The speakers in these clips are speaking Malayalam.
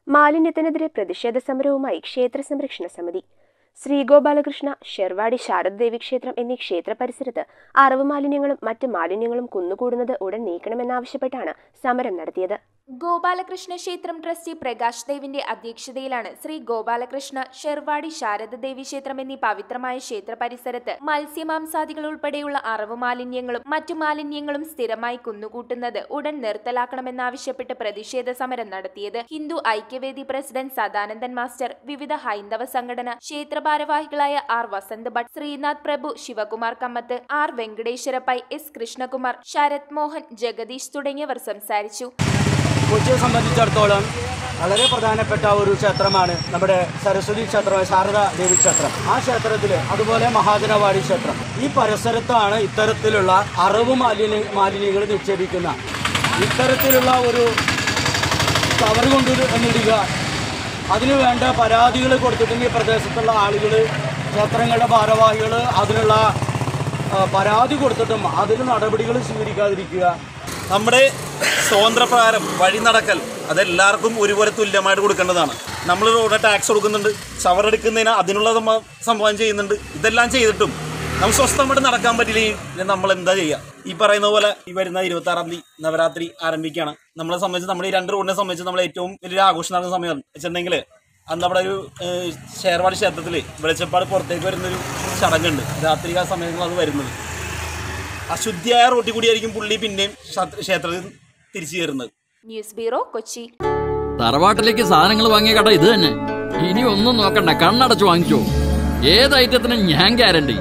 മാലിന്യത്തിനെതിരെ പ്രതിഷേധ സമരവുമായി ക്ഷേത്ര സംരക്ഷണ സമിതി ശ്രീഗോപാലകൃഷ്ണ ഷെർവാടി ശാരദദേവി ക്ഷേത്രം എന്നീ ക്ഷേത്ര പരിസരത്ത് അറവ് മാലിന്യങ്ങളും മറ്റ് മാലിന്യങ്ങളും കുന്നുകൂടുന്നത് ഉടൻ നീക്കണമെന്നാവശ്യപ്പെട്ടാണ് സമരം നടത്തിയത് ഗോപാലകൃഷ്ണ ക്ഷേത്രം ട്രസ്റ്റി പ്രകാശ് ദേവിന്റെ അധ്യക്ഷതയിലാണ് ശ്രീ ഗോപാലകൃഷ്ണ ഷെർവാടി ശാരദ ദേവി ക്ഷേത്രം എന്നീ പവിത്രമായ ക്ഷേത്ര പരിസരത്ത് മത്സ്യമാംസാദികൾ ഉൾപ്പെടെയുള്ള അറവ് മാലിന്യങ്ങളും മറ്റു മാലിന്യങ്ങളും സ്ഥിരമായി കുന്നുകൂട്ടുന്നത് ഉടൻ നിർത്തലാക്കണമെന്നാവശ്യപ്പെട്ട് പ്രതിഷേധ സമരം നടത്തിയത് ഹിന്ദു ഐക്യവേദി പ്രസിഡന്റ് സദാനന്ദൻ മാസ്റ്റർ വിവിധ ഹൈന്ദവ സംഘടന ക്ഷേത്ര ഭാരവാഹികളായ R Vasanth Bhat Srinath Prabhu Sivakumar Kamath R Venkateswara Pai S Krishnakumar Sarath Mohan Jagadish തുടങ്ങിയവർ സംസാരിച്ചു കൊച്ചിയെ സംബന്ധിച്ചിടത്തോളം വളരെ പ്രധാനപ്പെട്ട ഒരു ക്ഷേത്രമാണ് നമ്മുടെ സരസ്വതി ക്ഷേത്രം ശാരദ ദേവി ക്ഷേത്രം ആ ക്ഷേത്രത്തിൽ അതുപോലെ മഹാജനവാടി ക്ഷേത്രം ഈ പരിസരത്താണ് ഇത്തരത്തിലുള്ള അറവ് മാലിന്യ മാലിന്യങ്ങൾ നിക്ഷേപിക്കുന്ന ഇത്തരത്തിലുള്ള ഒരു കവർ കൊണ്ട് എന്നിടുക അതിനു വേണ്ട പരാതികൾ കൊടുത്തിട്ടുണ്ടെങ്കിൽ ഈ പ്രദേശത്തുള്ള ആളുകൾ ക്ഷേത്രങ്ങളുടെ ഭാരവാഹികൾ അതിനുള്ള ആ, പരാതി കൊടുത്തിട്ടും അതിന് നടപടികൾ സ്വീകരിക്കാതിരിക്കുക നമ്മുടെ സ്വാതന്ത്ര്യപ്രകാരം വഴി നടക്കൽ അതെല്ലാവർക്കും ഒരുപോലെ തുല്യമായിട്ട് കൊടുക്കേണ്ടതാണ് നമ്മൾ റോഡ് ടാക്സ് കൊടുക്കുന്നുണ്ട് ചവറെടുക്കുന്നതിന് അതിനുള്ള സംഭ- സംഭവം ചെയ്യുന്നുണ്ട് ഇതെല്ലാം ചെയ്തിട്ടും നമുക്ക് സ്വസ്ഥമായിട്ട് നടക്കാൻ പറ്റില്ലെങ്കിൽ നമ്മൾ എന്താ ചെയ്യുക ഈ പറയുന്ന പോലെ ഈ വരുന്ന ഇരുപത്തി ആറാം തീയതി നവരാത്രി ആരംഭിക്കുകയാണ് നമ്മളെ സംബന്ധിച്ച് നമ്മുടെ ഈ രണ്ട് റോഡിനെ സംബന്ധിച്ച് നമ്മൾ ഏറ്റവും വലിയൊരു ആഘോഷം നടക്കുന്ന സമയം വെച്ചിട്ടുണ്ടെങ്കിൽ അന്ന് നമ്മുടെ ഒരു ഏഹ്, ഷേർവാടി ക്ഷേത്രത്തിൽ വെളിച്ചപ്പാട് പുറത്തേക്ക് വരുന്നൊരു ചടങ്ങുണ്ട് രാത്രി ആ സമയങ്ങളിൽ അത് വരുന്നത് അശുദ്ധിയായ റോട്ടിൽ കൂടിയായിരിക്കും പുള്ളി പിന്നെയും ക്ഷേത്ര- ക്ഷേത്രത്തിൽ തിരിച്ചു കയറുന്നത് ന്യൂസ് ബ്യൂറോ കൊച്ചി തറവാട്ടിലേക്ക് സാധനങ്ങൾ വാങ്ങിയ കട ഇത് തന്നെ ഇനി ഒന്നും നോക്കണ്ട കണ്ണടച്ച് വാങ്ങിച്ചോ ഏത് ഐറ്റത്തിനും ഞാൻ ഗ്യാരണ്ടി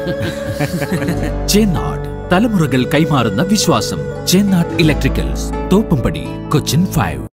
ചേന്നാട് തലമുറകൾ കൈമാറുന്ന വിശ്വാസം ചേന്നാട് ഇലക്ട്രിക്കൽസ് തോപ്പുംപടി കൊച്ചിൻ ഫൈവ്